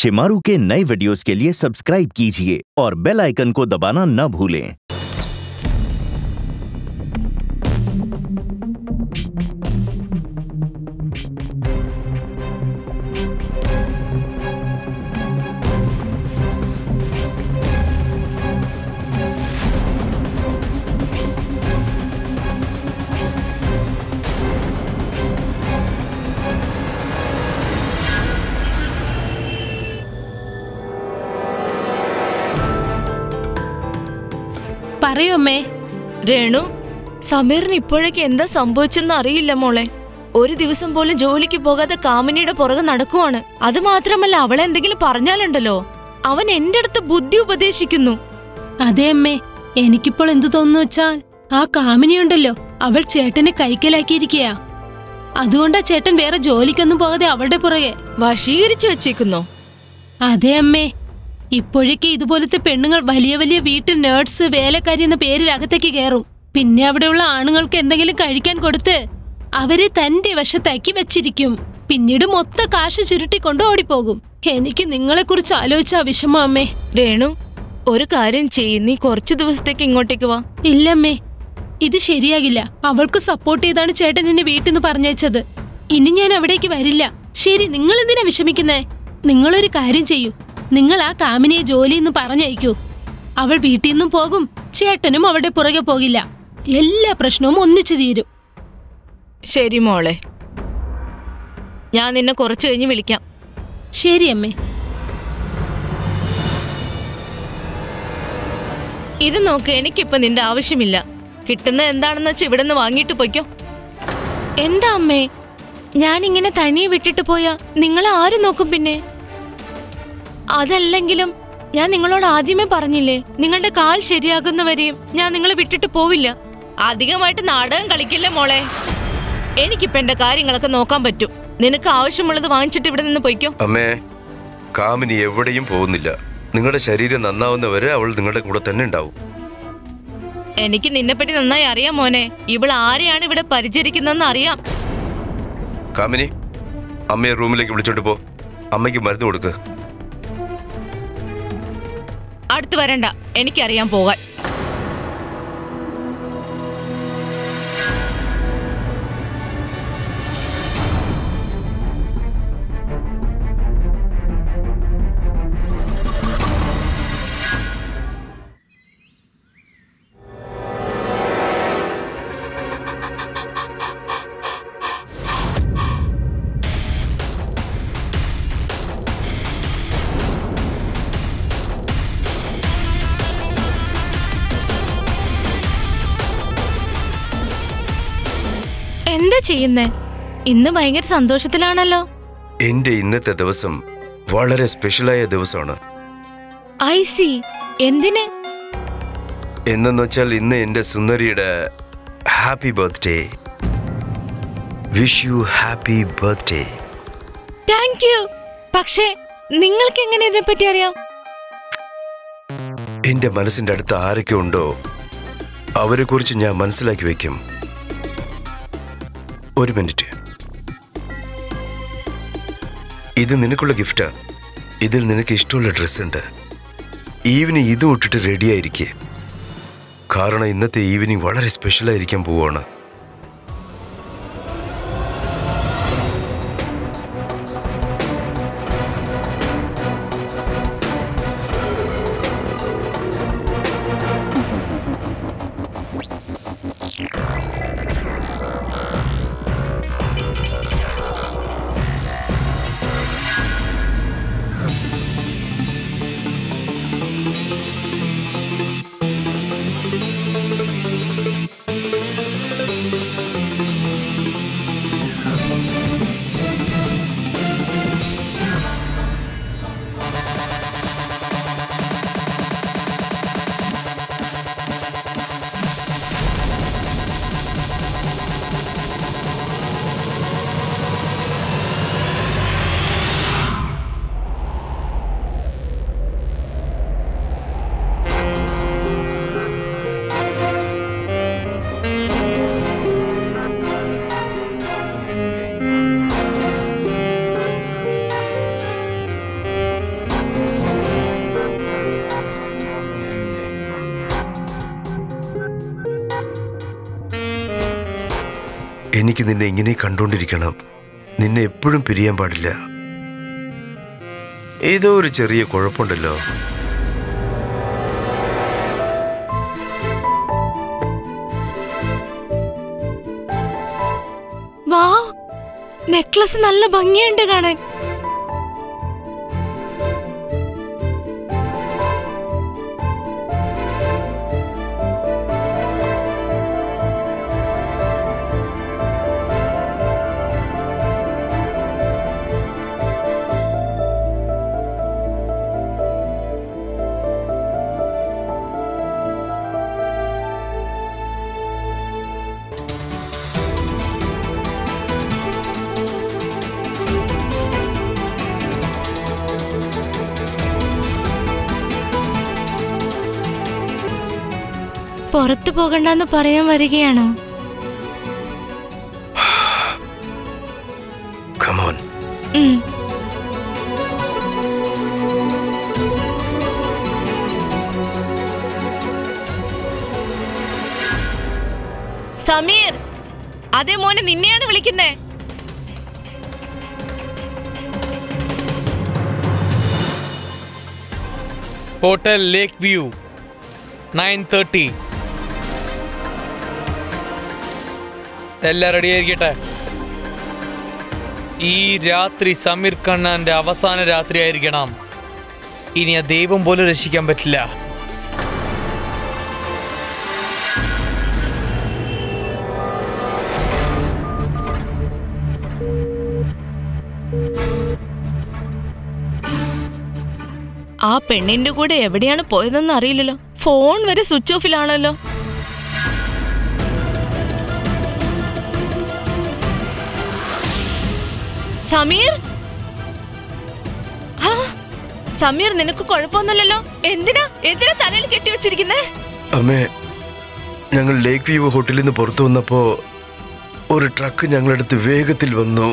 शिमारू के नए वीडियोस के लिए सब्सक्राइब कीजिए और बेल आइकन को दबाना न भूलें പറയൂ അമ്മേ രേണു സമീറിന് ഇപ്പോഴേക്ക് എന്താ സംഭവിച്ചെന്ന് അറിയില്ല മോളെ ഒരു ദിവസം പോലും ജോലിക്ക് പോകാതെ കാമിനിയുടെ പുറകെ നടക്കുവാണ് അത് മാത്രമല്ല അവളെ എന്തെങ്കിലും പറഞ്ഞാലുണ്ടല്ലോ അവൻ എന്റെ അടുത്ത് ബുദ്ധി ഉപദേശിക്കുന്നു അതെ അമ്മേ എനിക്കിപ്പോൾ എന്തു തോന്നുന്നു വെച്ചാൽ ആ കാമിനിയുണ്ടല്ലോ അവൾ ചേട്ടനെ കൈക്കലാക്കിയിരിക്കയാ അതുകൊണ്ടാ ചേട്ടൻ വേറെ ജോലിക്കൊന്നും പോകാതെ അവളുടെ പുറകെ വശീകരിച്ചു വെച്ചേക്കുന്നു അതെ അമ്മേ ഇപ്പോഴേക്ക് ഇതുപോലത്തെ പെണ്ണുങ്ങൾ വലിയ വലിയ വീട്ടിൽ നേഴ്സ് വേലക്കാരി എന്ന പേരിൽ അകത്തേക്ക് കയറും പിന്നെ അവിടെയുള്ള ആണുങ്ങൾക്ക് എന്തെങ്കിലും കഴിക്കാൻ കൊടുത്ത് അവരെ തന്റെ വശത്താക്കി വെച്ചിരിക്കും പിന്നീട് മൊത്ത കാശ് ചുരുട്ടിക്കൊണ്ട് ഓടിപ്പോകും എനിക്ക് നിങ്ങളെക്കുറിച്ച് ആലോചിച്ച വിഷമം അമ്മേ രേണു ഒരു കാര്യം ചെയ്യ് നീ കുറച്ചു ദിവസത്തേക്ക് ഇങ്ങോട്ടേക്ക് വാ ഇല്ലമ്മേ ഇത് ശരിയാകില്ല അവൾക്ക് സപ്പോർട്ട് ചെയ്താണ് ചേട്ടൻ എന്നെ വീട്ടിൽ നിന്ന് പറഞ്ഞയച്ചത് ഇനി ഞാൻ അവിടേക്ക് വരില്ല ശരി നിങ്ങൾ എന്തിനാ വിഷമിക്കുന്നേ നിങ്ങളൊരു കാര്യം ചെയ്യൂ നിങ്ങൾ ആ കാമിനിയെ ജോലി എന്ന് പറഞ്ഞയക്കൂ അവൾ വീട്ടിൽ നിന്നും പോകും ചേട്ടനും അവളുടെ പുറകെ പോകില്ല എല്ലാ പ്രശ്നവും ഒന്നിച്ചു തീരും ശരി മോളെ ഞാൻ നിന്നെ കുറച്ചു കഴിഞ്ഞ് വിളിക്കാം ശരി അമ്മേ ഇത് നോക്ക് എനിക്കിപ്പോ നിന്റെ ആവശ്യമില്ല കിട്ടുന്നത് എന്താണെന്ന് വെച്ചാൽ ഇവിടെ നിന്ന് വാങ്ങിയിട്ട് പൊയ്ക്കോ എന്താ അമ്മേ ഞാനിങ്ങനെ തനിയെ വിട്ടിട്ട് പോയാ നിങ്ങളെ ആര് നോക്കും പിന്നെ അതല്ലെങ്കിലും ഞാൻ നിങ്ങളോട് ആദ്യമേ പറഞ്ഞില്ലേ നിങ്ങളുടെ കാൽ ശരിയാകുന്നവരെയും ഞാൻ നിങ്ങളെ വിട്ടിട്ട് പോവില്ല അധികമായിട്ട് നാടകം കളിക്കില്ല മോളെ എനിക്കിപ്പോ എന്റെ കാര്യങ്ങളൊക്കെ നോക്കാൻ പറ്റും നിനക്ക് ആവശ്യമുള്ളത് വാങ്ങിച്ചിട്ട് ഇവിടെ നിന്ന് പൊയ്ക്കോ അമ്മേ കാമിനി എവിടെയും പോകുന്നില്ല നിങ്ങളുടെ ശരീരം നന്നാവുന്നവരെ അവൾ നിങ്ങളുടെ കൂടെ തന്നെ ഉണ്ടാവും എനിക്ക് നിന്നെപ്പറ്റി നന്നായി അറിയാം മോനെ ഇവൾ ആരെയാണ് ഇവിടെ പരിചരിക്കുന്നതെന്ന് അറിയാം കാമിനി അമ്മയെ റൂമിലേക്ക് വിളിച്ചോണ്ട് പോ അമ്മയ്ക്ക് മരുന്ന് കൊടുക്ക് അടുത്ത് വരണ്ട എനിക്കറിയാൻ പോകാൻ എന്താ ചെയ്യുന്നേ ഇന്ന് ഭയങ്കര സന്തോഷത്തിലാണല്ലോ എന്റെ ഇന്നത്തെ ദിവസം വളരെ സ്പെഷ്യലായ ദിവസമാണ് ഐ സി എന്തിന് എന്നെന്ന് വെച്ചാൽ ഇന്ന് എന്റെ സുന്ദരിയുടെ happy birthday wish you happy birthday thank you പക്ഷേ നിങ്ങൾക്ക് എങ്ങനെ ഇതിനെപ്പറ്റി അറിയാം എന്റെ മനസ്സിന്റെ അടുത്ത് ആരൊക്കെ ഉണ്ടോ അവരെ കുറിച്ച് ഞാൻ മനസ്സിലാക്കി വെക്കും ഒരു മിനിറ്റ് ഇത് നിനക്കുള്ള ഗിഫ്റ്റാ ഇതിൽ നിനക്ക് ഇഷ്ടമുള്ള ഡ്രസ് ഉണ്ട് ഈവനിങ് ഇതും ഇട്ടിട്ട് റെഡി ആയിരിക്കേ കാരണം ഇന്നത്തെ ഈവനിങ് വളരെ സ്പെഷ്യൽ ആയിരിക്കാൻ പോവാണ് എനിക്ക് നിന്നെ ഇങ്ങനെ കണ്ടുകൊണ്ടിരിക്കണം നിന്നെ എപ്പോഴും പിരിയാൻ പാടില്ല ഏതോ ഒരു ചെറിയ കുഴപ്പമുണ്ടല്ലോ വാ നെക്ലസ് നല്ല ഭംഗിയുണ്ട് കാണാൻ പുറത്തു പോകണ്ടെന്ന് പറയാൻ വരികയാണോ കമോൻ ഉം. സമീർ അതേ മോനെ നിന്നെയാണ് വിളിക്കുന്നേ hotel lake view nine thirty എല്ലാം റെഡി ആയിരിക്കട്ടെ ഈ രാത്രി സമീർ കണ്ണാന്റെ അവസാന രാത്രി ആയിരിക്കണം ഇനി ആ ദൈവം പോലും രക്ഷിക്കാൻ പറ്റില്ല ആ പെണ്ണിന്റെ കൂടെ എവിടെയാണ് പോയതെന്ന് അറിയില്ലല്ലോ ഫോൺ വരെ സ്വിച്ച് ഓഫിലാണല്ലോ സമീർ ആ, സമീർ നിനക്ക് കുഴപ്പമൊന്നുമില്ലല്ലോ എന്തിനാ എന്തിനാ തലയിൽ കെട്ടിവെച്ചിരിക്കുന്നേ അമ്മേ ഞങ്ങൾ ലേക്ക് വ്യൂ ഹോട്ടലിൽ നിന്ന് പുറത്തു വന്നപ്പോ ഒരു ട്രക്ക് ഞങ്ങളടുത്ത് വേഗത്തിൽ വന്നു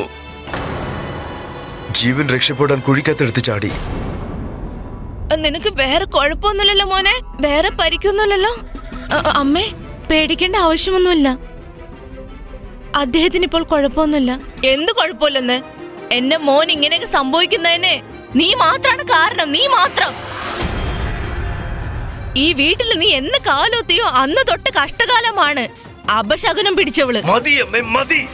ജീവൻ രക്ഷപ്പെടാൻ കുഴിക്കകത്തെടുത്ത് ചാടി നിനക്ക് വേറെ കുഴപ്പമൊന്നുമില്ലല്ലോ മോനെ വേറെ പരിക്കൊന്നുമില്ലല്ലോ അ, അ, അമ്മേ പേടിക്കേണ്ട ആവശ്യമൊന്നുമില്ല അദ്ദേഹത്തിന് ഇപ്പോൾ കുഴപ്പമൊന്നുമില്ല എന്ത് കുഴപ്പമില്ലെന്ന് എന്റെ മോൻ ഇങ്ങനെയൊക്കെ സംഭവിക്കുന്നതിന് നീ മാത്രാണ് കാരണം നീ മാത്രം ഈ വീട്ടിൽ നീ എന്ന് കാലൊത്തിയോ അന്ന് തൊട്ട് കഷ്ടകാലമാണ് അപശകുനം പിടിച്ചവള് മതി അമ്മേ മതി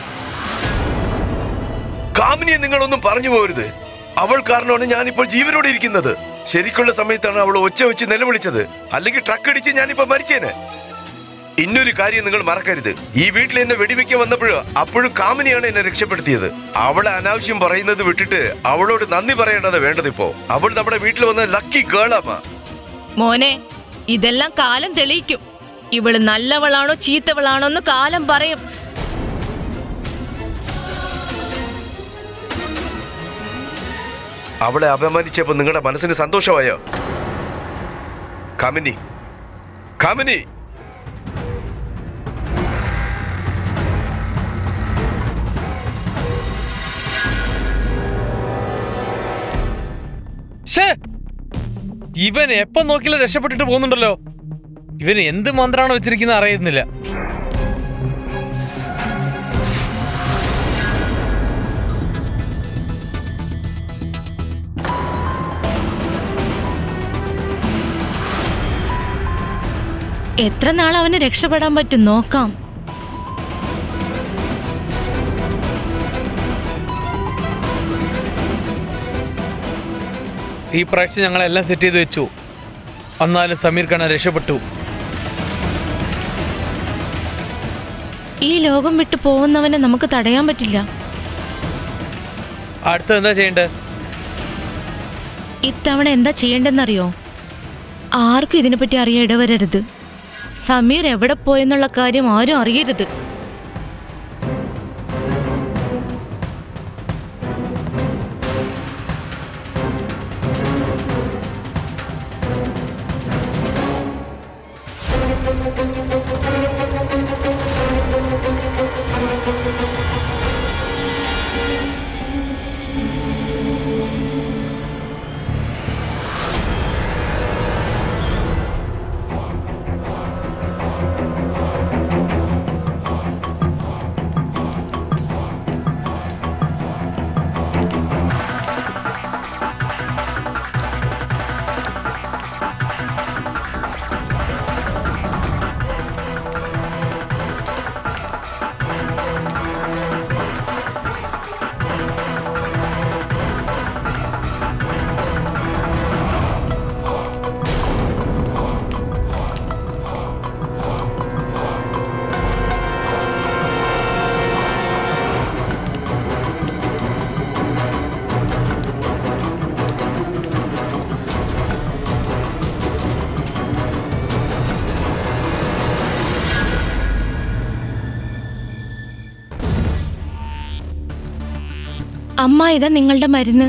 കാമിനിയെ നിങ്ങളൊന്നും പറഞ്ഞു പോരുത് അവൾ കാരണമാണ് ഞാനിപ്പോൾ ജീവനോടെ ഇരിക്കുന്നത് ശരിക്കുള്ള സമയത്താണ് അവൾ ഒച്ച വെച്ച് നിലവിളിച്ചത് അല്ലെങ്കിൽ ട്രക്ക് അടിച്ച് ഞാനിപ്പോ മരിച്ചേനെ ഇന്നൊരു കാര്യം നിങ്ങൾ മറക്കരുത് ഈ വീട്ടിൽ എന്നെ വെടിവെക്കാൻ വന്നപ്പോഴും അപ്പോഴും കാമിനിയാണ് എന്നെ രക്ഷപ്പെടുത്തിയത് അവളെ അനാവശ്യം പറയുന്നത് വിട്ടിട്ട് അവളോട് നന്ദി പറയേണ്ടത് വേണ്ടത് ഇപ്പോ അവൾ നമ്മുടെ വീട്ടിൽ വന്ന ലക്കി ഗേളാമാ മോനെ ഇതെല്ലാം കാലം തെളിയിക്കും ഇവള് നല്ലവളാണോ ചീത്തവളാണോ എന്ന് കാലം പറയും അവളെ അപമാനിച്ചപ്പോ നിങ്ങളുടെ മനസ്സിന് സന്തോഷമായോ കാമിനി കാമിനി ഷേ ഇവൻ എപ്പം നോക്കിയാലും രക്ഷപ്പെട്ടിട്ട് പോകുന്നുണ്ടല്ലോ ഇവന് എന്ത് മന്ത്രാണ് വെച്ചിരിക്കുന്നത് അറിയുന്നില്ല എത്ര നാൾ അവന് രക്ഷപ്പെടാൻ പറ്റും നോക്കാം ഈ പ്രാവശ്യം ഞങ്ങളെല്ലാം സെറ്റ് ചെയ്ത് വെച്ചു എന്നാലും സമീർ ഖാൻ രക്ഷപ്പെട്ടു ഈ ലോകം വിട്ടു പോകുന്നവനെ നമുക്ക് തടയാൻ പറ്റില്ല അടുത്ത എന്താ ചെയ്യേണ്ടത് ഇത്തവണ എന്താ ചെയ്യേണ്ടെന്നറിയോ ആർക്കും ഇതിനെപ്പറ്റി അറിയാൻ ഇടവരരുത് സമീർ എവിടെ പോയെന്നുള്ള കാര്യം ആരും അറിയരുത് അമ്മ ഇതാ നിങ്ങളുടെ മരുന്ന്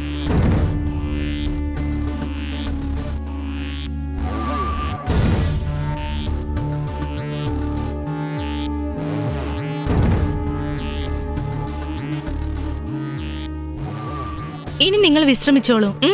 ഇനി നിങ്ങൾ വിശ്രമിച്ചോളൂ ഉം?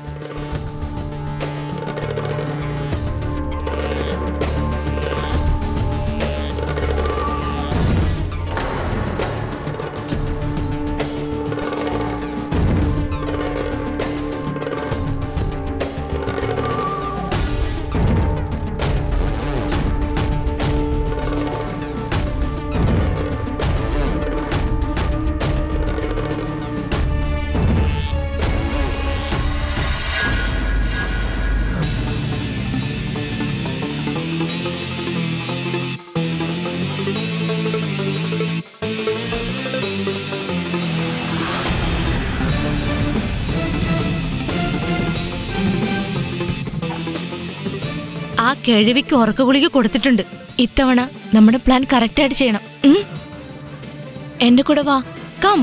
ആ കിഴവിക്ക് ഉറക്ക ഗുളിക കൊടുത്തിട്ടുണ്ട് ഇത്തവണ നമ്മുടെ പ്ലാൻ കറക്റ്റ് ആയിട്ട് ചെയ്യണം ഉം? എന്റെ കൂടെ വാ കം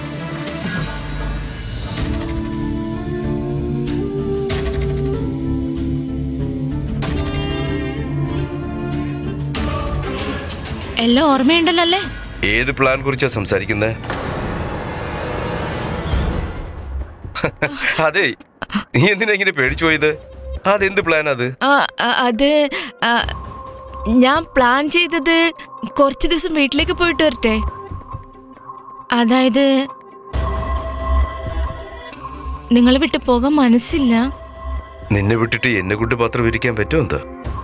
എല്ലാം ഓർമ്മയുണ്ടല്ലോ അല്ലേ ഏത് പ്ലാൻ കുറിച്ചാ സംസാരിക്കുന്നത് അതെ നീ എന്തിനാ ഇങ്ങനെ പേടിച്ചു പോയത് അതെന്ത് പ്ലാൻ അത് ആ, ആ, അത് ആ, ഞാൻ പ്ലാൻ ചെയ്തത് കുറച്ച് ദിവസം വീട്ടിലേക്ക് പോയിട്ട് വരട്ടെ അതായത് നിങ്ങളെ വിട്ട് പോകാൻ മനസ്സില്ല നിന്നെ വിട്ടിട്ട് എന്നെ കൊണ്ട് മാത്രം ഇരിക്കാൻ പറ്റുമോ എന്താ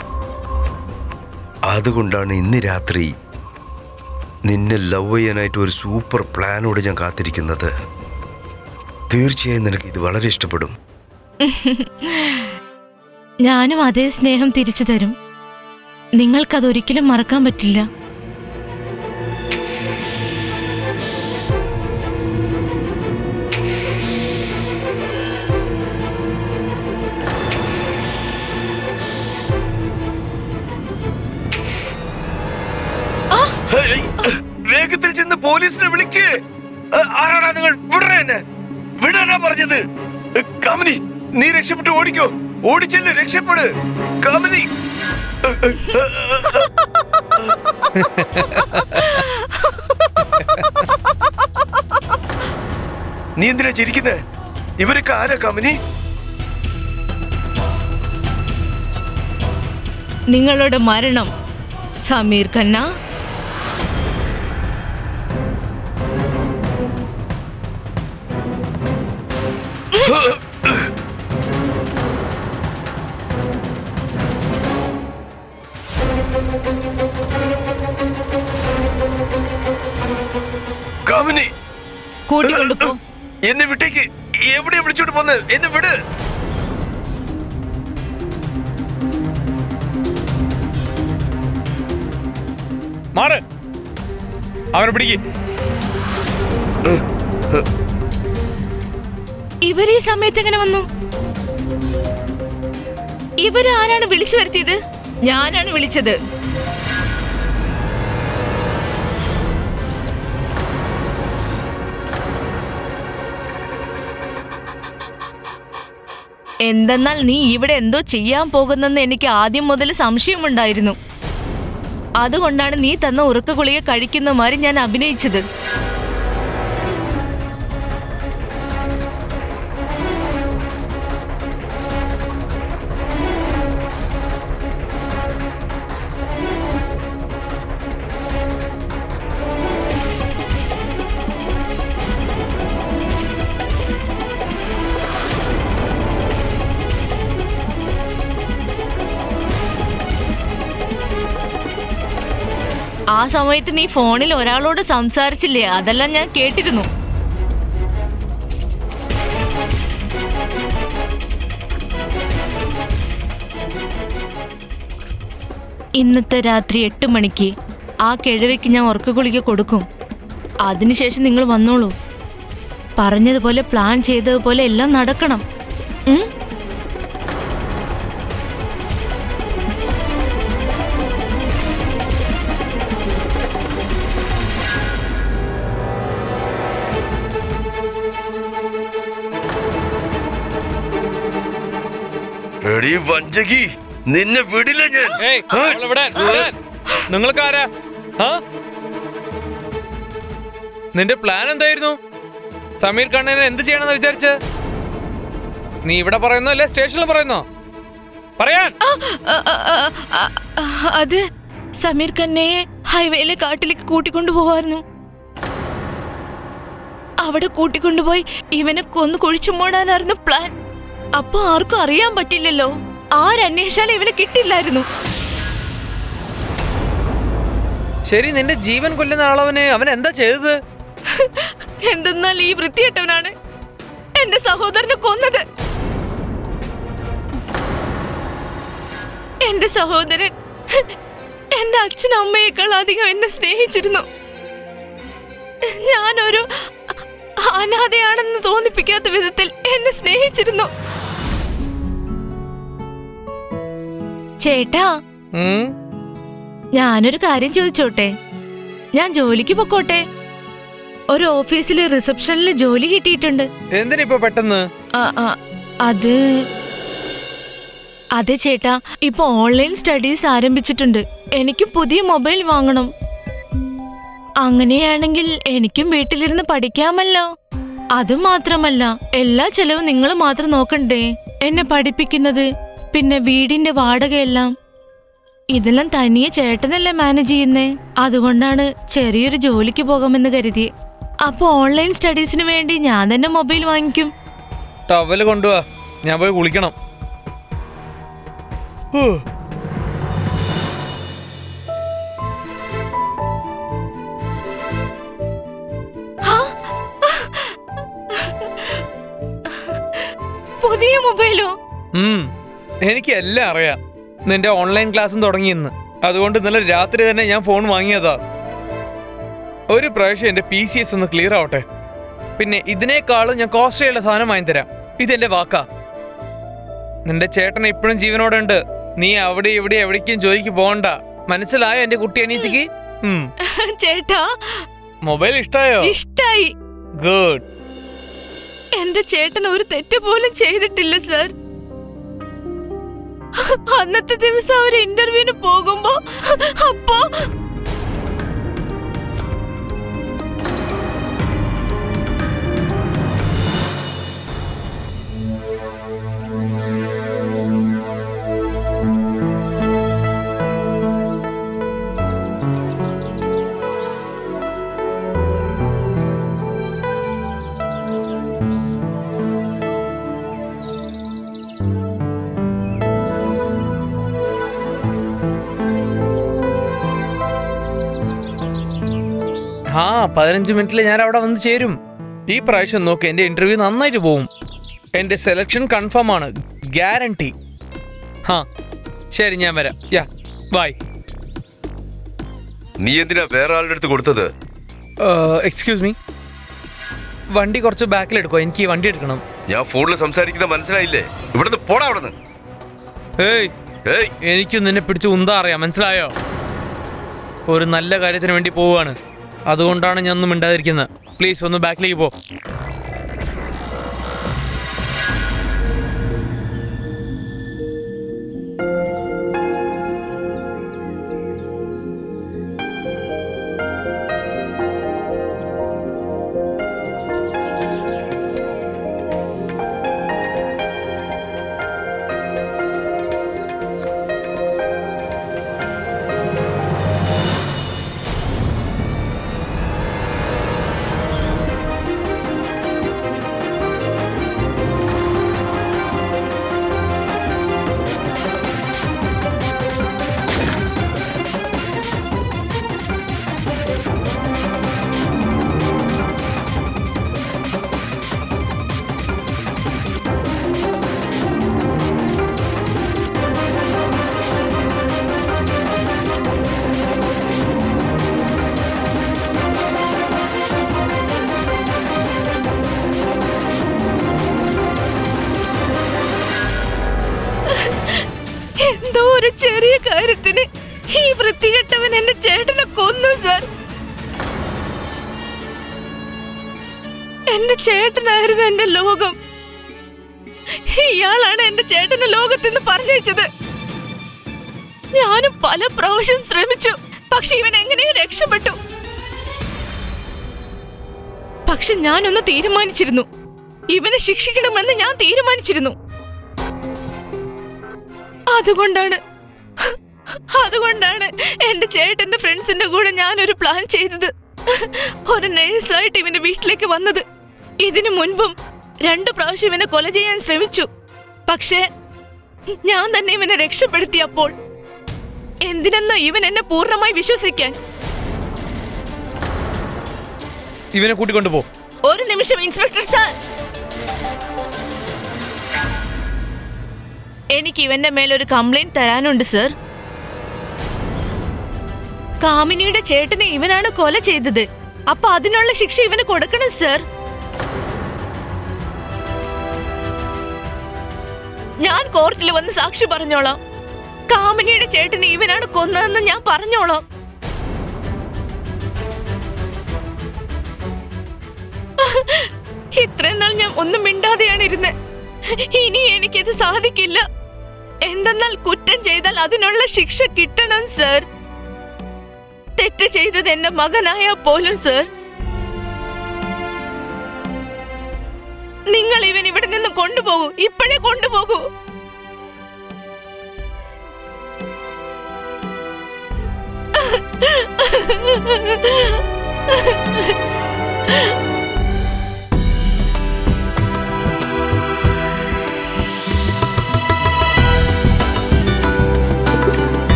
അതുകൊണ്ടാണ് ഇന്ന് രാത്രി നിന്നെ ലവ് ചെയ്യാനായിട്ട് ഒരു സൂപ്പർ പ്ലാനോട് ഞാൻ കാത്തിരിക്കുന്നത് തീർച്ചയായും നിനക്ക് ഇത് വളരെ ഇഷ്ടപ്പെടും ഞാനും അതേ സ്നേഹം തിരിച്ചു തരും നിങ്ങൾക്കതൊരിക്കലും മറക്കാൻ പറ്റില്ല ഹേയ്, വേഗത്തിൽ ചെന്ന് പോലീസിനെ വിളിക്ക് ആ- ആരാടാ നിങ്ങൾ വിടണ എന്നെ വിടാനാ പറഞ്ഞത് കമനി നീ രക്ഷപ്പെട്ട് ഓടിക്കോ ഓടിച്ചെല്ല് രക്ഷപ്പെട് കമനി നീ എന്തിനാ ചിരിക്കുന്നേ ഇവരൊക്കെ ആരാ കമനി നിങ്ങളുടെ മരണം സമീർ ഖന്ന കമനി കൂട്ടിക്കൊണ്ടുപോ എന്നെ വിട്ടേക്ക് എവിടെ വിളിച്ചോണ്ട് പോന്ന് എന്നെ വിട് മാറ് അവനെ പിടിക്ക് ഇവര് ഈ സമയത്ത് എങ്ങനെ വന്നു ഇവര് ആരാണ് വിളിച്ചു വരുത്തിയത് ഞാനാണ് വിളിച്ചത് എന്തെന്നാൽ നീ ഇവിടെ എന്തോ ചെയ്യാൻ പോകുന്നെന്ന് എനിക്ക് ആദ്യം മുതൽ സംശയമുണ്ടായിരുന്നു അതുകൊണ്ടാണ് നീ തന്ന ഉറക്ക ഗുളിക കഴിക്കുന്ന മാതിരി ഞാൻ അഭിനയിച്ചത് ആ സമയത്ത് നീ ഫോണിൽ ഒരാളോട് സംസാരിച്ചില്ലേ അതെല്ലാം ഞാൻ കേട്ടിരുന്നു ഇന്നത്തെ രാത്രി എട്ട് മണിക്ക് ആ കിഴവയ്ക്ക് ഞാൻ ഉറക്ക ഗുളിക കൊടുക്കും അതിനുശേഷം നിങ്ങൾ വന്നോളൂ പറഞ്ഞതുപോലെ പ്ലാൻ ചെയ്തതുപോലെ എല്ലാം നടക്കണം ഉം? എടീ വഞ്ചകി നിന്നെ വിടില്ല ഞാൻ ഏയ് അവളെ വിടാൻ, വിടാൻ. നിങ്ങൾക്ക് ആരാ ആ? നിന്റെ പ്ലാൻ എന്തായിരുന്നു സമീർ കണ്ണനെ എന്ത് ചെയ്യണമെന്ന് വിചാരിച്ച് നീ ഇവിടെ പറയുന്നോ അല്ലെ സ്റ്റേഷനിൽ പറയുന്നോ പറയാൻ ആ, ആ, ആ, ആ, ആ, അത് സമീർ കന്നയെ ഹൈവേയിലെ കാട്ടിലേക്ക് കൂട്ടിക്കൊണ്ടു പോവായിരുന്നു അവിടെ കൂട്ടിക്കൊണ്ടുപോയി ഇവനെ കൊന്നു കുഴിച്ചു മൂടാനായിരുന്നു പ്ലാൻ അപ്പൊ ആർക്കും അറിയാൻ പറ്റില്ലല്ലോ ആരന്വേഷിച്ചാലും ഇവനെ കിട്ടില്ലായിരുന്നു ശരി നിന്റെ ജീവൻ കൊല്ലുന്ന ആളവന് അവൻ എന്താ ചെയ്തത് എന്തെന്നാൽ ഈ വൃത്തികെട്ടവനാണ് എന്റെ സഹോദരനെ കൊന്നത് എന്റെ സഹോദരൻ എന്റെ അച്ഛനും അമ്മയേക്കാൾ അധികം എന്നെ സ്നേഹിച്ചിരുന്നു ഞാനൊരു അനാഥയാണെന്ന് തോന്നിപ്പിക്കാത്ത വിധത്തിൽ എന്നെ സ്നേഹിച്ചിരുന്നു ചേട്ടാ ഉം? ഞാനൊരു കാര്യം ചോദിച്ചോട്ടെ ഞാൻ ജോലിക്ക് പൊക്കോട്ടെ ഒരു ഓഫീസിൽ റിസപ്ഷനിൽ ജോലി കിട്ടിയിട്ടുണ്ട് എന്തിനിപ്പോ പെട്ടെന്ന് ആ, ആ, അത് അതെ ചേട്ടാ ഇപ്പൊ ഓൺലൈൻ സ്റ്റഡീസ് ആരംഭിച്ചിട്ടുണ്ട് എനിക്ക് പുതിയ മൊബൈൽ വാങ്ങണം അങ്ങനെയാണെങ്കിൽ എനിക്കും വീട്ടിലിരുന്ന് പഠിക്കാമല്ലോ അത് മാത്രമല്ല എല്ലാ ചെലവും നിങ്ങൾ മാത്രം നോക്കണ്ടേ എന്നെ പഠിപ്പിക്കുന്നത് പിന്നെ വീടിന്റെ വാടകയെല്ലാം ഇതെല്ലാം തനിയെ ചേട്ടനല്ലേ മാനേജ് ചെയ്യുന്നേ അതുകൊണ്ടാണ് ചെറിയൊരു ജോലിക്ക് പോകാമെന്ന് കരുതി അപ്പൊ ഓൺലൈൻ സ്റ്റഡീസിന് വേണ്ടി ഞാൻ തന്നെ മൊബൈൽ വാങ്ങിക്കും ടവല് കൊണ്ടുവാ ഞാൻ പോയി കുളിക്കണം ഹൂ. പുതിയ മൊബൈലോ ഉം. എനിക്ക് എല്ലാം അറിയാം നിന്റെ ഓൺലൈൻ ക്ലാസ്സും തുടങ്ങിയെന്ന് അതുകൊണ്ട് ഇന്നലെ രാത്രി തന്നെ ഞാൻ ഫോൺ വാങ്ങിയതാ ഒരു പ്രാവശ്യം എന്റെ പി സി എസ് ഒന്ന് ക്ലിയർ ആവട്ടെ പിന്നെ ഇതിനേക്കാളും ഞാൻ കോസ്റ്റ്ലിയുള്ള സാധനം വാങ്ങി തരാം ഇതെന്റെ വാക്കാ നിന്റെ ചേട്ടൻ ഇപ്പോഴും ജീവനോടെ ഉണ്ട് നീ അവിടെ ഇവിടെ എവിടേക്കും ജോലിക്ക് പോകണ്ട മനസ്സിലായോ എന്റെ കുട്ടി അനീതിക്ക് ഉം. ചേട്ടാ മൊബൈൽ ഇഷ്ടായോ ഇഷ്ടായി ഗുഡ് എന്റെ ചേട്ടൻ ഒരു തെറ്റ് പോലും ചെയ്തിട്ടില്ല സർ അന്നത്തെ ദിവസം അവർ ഇന്റർവ്യൂവിന് പോകുമ്പോ അപ്പോ ആ പതിനഞ്ച് മിനിറ്റിൽ ഞാൻ അവിടെ വന്ന് ചേരും ഈ പ്രാവശ്യം നോക്ക് എന്റെ ഇന്റർവ്യൂ നന്നായിട്ട് പോവും എന്റെ സെലക്ഷൻ കൺഫേം ആണ് ഗ്യാരണ്ടി ഹാ ശരി ഞാൻ വരാം യാ ബൈ നീ എന്തിനാ വേറെ ആളുടെ അടുത്ത് കൊടുത്തത് എക്സ്ക്യൂസ് മീ വണ്ടി കുറച്ച് ബാക്കിൽ എടുക്കോ എനിക്ക് ഈ വണ്ടി എടുക്കണം ഞാൻ ഫോണിൽ സംസാരിക്കുന്നത് മനസ്സിലായില്ലേ ഇവിടുന്ന് പോടാ അവിടുന്ന് ഏയ് ഏയ് എനിക്ക് നിന്നെ പിടിച്ച് ഉന്താ അറിയാം മനസ്സിലായോ ഒരു നല്ല കാര്യത്തിന് വേണ്ടി പോവുകയാണ് അതുകൊണ്ടാണ് ഞാൻ ഒന്നും മിണ്ടാതിരിക്കുന്നത് പ്ലീസ് ഒന്ന് ബാക്കിലേക്ക് പോ എന്തോ ഒരു ചെറിയ കാര്യത്തിന് ഈ വൃത്തികെട്ടവൻ എന്റെ ചേട്ടനെ കൊന്നു സർ എന്റെ ചേട്ടനായിരുന്നു എന്റെ ലോകം ഇയാളാണ് എന്റെ ചേട്ടനെ ലോകത്തിന്ന് പറഞ്ഞയച്ചത് ഞാനും പല പ്രാവശ്യം ശ്രമിച്ചു പക്ഷെ ഇവൻ എങ്ങനെയോ രക്ഷപ്പെട്ടു പക്ഷെ ഞാനൊന്ന് തീരുമാനിച്ചിരുന്നു ഇവനെ ശിക്ഷിക്കണമെന്ന് ഞാൻ തീരുമാനിച്ചിരുന്നു അതുകൊണ്ടാണ് അതുകൊണ്ടാണ് എന്റെ ചേട്ടന്റെ ഫ്രണ്ട്സിന്റെ കൂടെ ഞാനൊരു പ്ലാൻ ചെയ്തത് ഒരു നഴ്സായിട്ട് ഇവന്റെ വീട്ടിലേക്ക് വന്നത് ഇതിനു മുൻപും രണ്ടു പ്രാവശ്യം ഇവനെ കൊല ചെയ്യാൻ ശ്രമിച്ചു പക്ഷേ ഞാൻ തന്നെ ഇവനെ രക്ഷപ്പെടുത്തിയപ്പോൾ എന്തിനെന്നോ ഇവൻ എന്നെ പൂർണ്ണമായി വിശ്വസിക്കാൻ ഇവനെ കൂട്ടിക്കൊണ്ടു പോ ഒരു നിമിഷം ഇൻസ്പെക്ടർ സാർ എനിക്ക് ഇവന്റെ മേലൊരു കംപ്ലൈന്റ് തരാനുണ്ട് സർ കാമിനിയുടെ ചേട്ടനെ ഇവനാണ് കൊല ചെയ്തത് അപ്പൊ അതിനുള്ള ശിക്ഷ ഇവന് കൊടുക്കണം സർ ഞാൻ കോർട്ടിൽ വന്ന് സാക്ഷി പറഞ്ഞോളാം കാമിനിയുടെ ചേട്ടനെ ഇവനാണ് കൊന്നതെന്ന് ഞാൻ പറഞ്ഞോളാം ഇത്രയും നാൾ ഞാൻ ഒന്നും മിണ്ടാതെയാണ് ഇരുന്നത് ഇനി എനിക്കിത് സാധിക്കില്ല എന്തെന്നാൽ കുറ്റം ചെയ്താൽ അതിനുള്ള ശിക്ഷ കിട്ടണം സർ തെറ്റ് ചെയ്തത് എന്റെ മകനായ പോലും സർ നിങ്ങൾ ഇവൻ ഇവിടെ നിന്ന് കൊണ്ടുപോകൂ ഇപ്പോഴേ കൊണ്ടുപോകൂ